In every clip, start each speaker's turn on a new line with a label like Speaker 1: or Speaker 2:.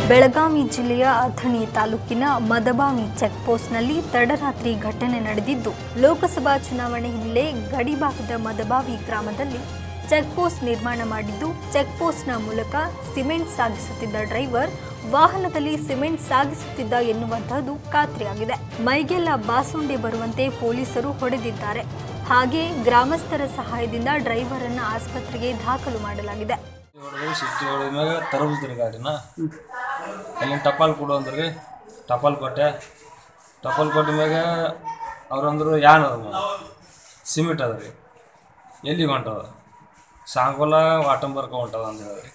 Speaker 1: ಬೆಳಗಾವಿ ಜಿಲ್ಲೆಯ ಅಥಣಿ ತಾಲೂಕಿನ ಮದಬಾವಿ ಚೆಕ್ಪೋಸ್ಟ್ನಲ್ಲಿ ತಡರಾತ್ರಿ ಘಟನೆ ನಡೆದಿದ್ದು ಲೋಕಸಭಾ ಚುನಾವಣೆ ಹಿನ್ನೆಲೆ ಗಡಿಭಾಗದ ಮದಬಾವಿ ಗ್ರಾಮದಲ್ಲಿ ಚೆಕ್ಪೋಸ್ಟ್ ನಿರ್ಮಾಣ ಮಾಡಿದ್ದು ಚೆಕ್ಪೋಸ್ಟ್ನ ಮೂಲಕ ಸಿಮೆಂಟ್ ಸಾಗಿಸುತ್ತಿದ್ದ ಡ್ರೈವರ್ ವಾಹನದಲ್ಲಿ ಸಿಮೆಂಟ್ ಸಾಗಿಸುತ್ತಿದ್ದ ಎನ್ನುವಂತಹದ್ದು ಖಾತ್ರಿಯಾಗಿದೆ ಮೈಗೆಲ್ಲ ಬಾಸುಂಡೆ ಬರುವಂತೆ ಪೊಲೀಸರು ಹೊಡೆದಿದ್ದಾರೆ ಹಾಗೆ ಗ್ರಾಮಸ್ಥರ ಸಹಾಯದಿಂದ ಡ್ರೈವರ್ ಅನ್ನ ಆಸ್ಪತ್ರೆಗೆ ದಾಖಲು ಮಾಡಲಾಗಿದೆ
Speaker 2: ಹೊಡೆದು ಸಿಟ್ಟಿ ಹೊಡೆದ ಮ್ಯಾಗ ತರಬುದ್ರಿ ಗಾಡಿನ ಅಲ್ಲಿಂದ ಟಪಾಲ್ ಕೊಡು ಅಂದ್ರಿ ಟಪಾಲ್ ಕೊಟ್ಟೆ ಟಪಾಲ್ ಕೊಟ್ಟ ಮ್ಯಾಗ ಅವ್ರಂದ್ರು ಯಾನ್ ಅದ ಸಿಮೆಂಟ್ ಅದ ರೀ ಎಲ್ಲಿಗೆ ಹೊಂಟದ ಸಾಂಗೋಲ ವಾಟಂಬರ್ಕ ಹೊಂಟದ ಅಂತ ಹೇಳಿದ್ರಿ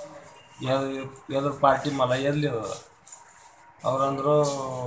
Speaker 2: ಎದ್ರ ಪಾರ್ಟಿ ಮಲ ಎಲ್ಲಿ ಅದ ಅವ್ರಂದ್ರು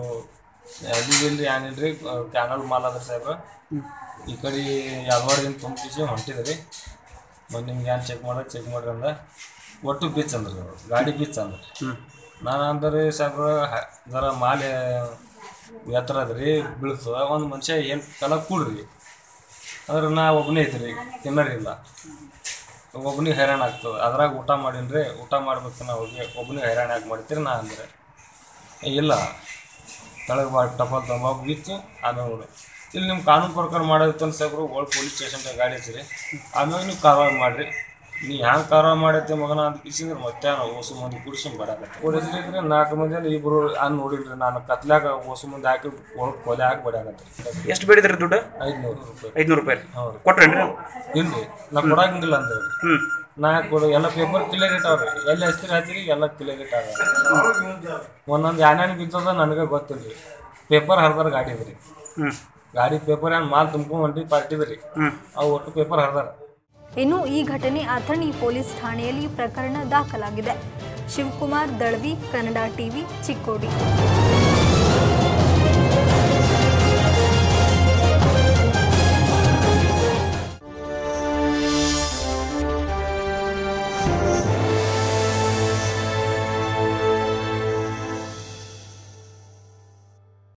Speaker 2: ಎಲ್ಲಿ ಇಲ್ರಿ ಏನಿಲ್ರಿ ಕ್ಯಾನಲ್ ಮಾಲ್ ಅದ ಸಾಹೇಬ್ರ ಈ ಕಡೆ ಯಾದವಾಡದಿಂದ ತುಂಬಿಸಿ ಹೊಂಟಿದ್ರಿ ಬಂದು ನಿಮ್ಗೆ ಏನು ಚೆಕ್ ಮಾಡೋಕೆ ಚೆಕ್ ಮಾಡ್ರಿ ಅಂದ ಒಟ್ಟು ಬಿಚ್ ಅಂದ್ರಿ ಅವ್ರು ಗಾಡಿ ಬಿಚ್ ಅಂದ್ರಿ ನಾನು ಅಂದ್ರೆ ಸಾಹೇಬ್ರ ಹ- ಜರ ಮಾಲೆ ಎತ್ತರ ಅದ್ರಿ ಬೀಳ್ತದ ಒಂದು ಮನುಷ್ಯ ಏನು ಕಲ ಕೂಡ್ರಿ ಅಂದ್ರೆ ನಾ ಒಬ್ಬನೇ ಐತ್ರಿ ತಿನ್ನರಿಲ್ಲ ಒಬ್ಬನಿಗೆ ಹೈರಾಣ ಆಗ್ತದೆ ಅದ್ರಾಗ ಊಟ ಮಾಡೀನಿ ಊಟ ಮಾಡ್ಬೇಕು ನಾ ಹೋಗಿ ಒಬ್ಬನಿಗೆ ಹೈರಾಣ ಯಾಕೆ ಮಾಡ್ತೀರಿ ನಾ ಅಂದ್ರೆ ಏ, ಇಲ್ಲ ತಳಗೆ ಬಾ ಟಪಾಲ್ ತಂಬ ಬಿಚ್ಚು ಆಮೇಲೆ ನೋಡಿ ಇಲ್ಲಿ ನಿಮ್ಮ ಕಾನೂನು ಪ್ರಕಾರ ಮಾಡೋದಿತ್ತು ಅಂತ ಸಾಬ್ರು ಒಳಗೆ ಪೊಲೀಸ್ ಸ್ಟೇಷನ್ದಾಗ ಗಾಡಿ ಹಚ್ಚಿರಿ ಆಮೇಲೆ ನೀವು ಕಾರವಾರ ಮಾಡಿರಿ ನೀ ಹ್ಯಾಂಗೆ ಕಾರವಾರ ಮಾಡೈತೆ ಮಗನ ಅಂತ ಕಿಸಿದ್ರೆ ಮತ್ತೆ ನಾವು ಓಸು ಮಂದಿ ಕುಡಿಸಿ ಬರಾಕತ್ತೆ ಕುಡಿಸಿದ್ರೆ ನಾಲ್ಕು ಮಂದಿ ಇಬ್ಬರು ಅನ್ ನೋಡಿಲ್ರಿ ನಾನು ಕತ್ಲಾಗ ಓಸು ಮಂದಿ ಹಾಕಿ ಒಳಗೆ ಕೊಲೆ ಹಾಕಿ ಬಡಿಯಾಕತ್ತೆ
Speaker 3: ಎಷ್ಟು ಬೇಡಿದ್ರಿ ದುಡ್ಡು
Speaker 2: ಐದುನೂರು ರೂಪಾಯಿ
Speaker 3: ಐದ್ನೂರು ರೂಪಾಯಿ
Speaker 2: ಹೌದು
Speaker 3: ಕೊಟ್ರೇನ್ರಿ
Speaker 2: ಇಲ್ರಿ ನಾ ಕೊಡಂಗಿಲ್ಲ ಅಂತ ಹೇಳಿ
Speaker 3: ಹ್ಞೂ
Speaker 2: ನಾ ಕೊಡು ಎಲ್ಲ ಪೇಪರ್ ಕ್ಲಿಯರ್ ಇಟ್ಟಾವ್ರಿ ಎಲ್ಲಿ ಹಚ್ಚಿರಿ ಹಚ್ಚಿರಿ ಎಲ್ಲ ಕ್ಲಿಯರ್ ಇಟ್ಟಾವ ಒಂದೊಂದು ಏನೇನು ಬಿದ್ದದ ನನಗೆ ಗೊತ್ತಿಲ್ರಿ ಪೇಪರ್ ಹರಿದಾರ ಗಾಡಿ ರೀ
Speaker 3: ಹ್ಞೂ
Speaker 2: ಗಾಡಿ ಪೇಪರ್ ಏನು ಮಾಲ್ ತುಂಬ್ಕೊಂಡು ಹೊಂಟಿ ಪಾರ್ಟಿದ್ರಿ
Speaker 3: ಹ್ಞೂ
Speaker 2: ಅವು ಒಟ್ಟು ಪೇಪರ್ ಹರಿದಾರ
Speaker 1: ಇನ್ನು ಈ ಘಟನೆ ಅಥಣಿ ಪೊಲೀಸ್ ಠಾಣೆಯಲ್ಲಿ ಪ್ರಕರಣ ದಾಖಲಾಗಿದೆ ಶಿವಕುಮಾರ್ ದಳ್ವಿ ಕನ್ನಡ ಟಿವಿ ಚಿಕ್ಕೋಡಿ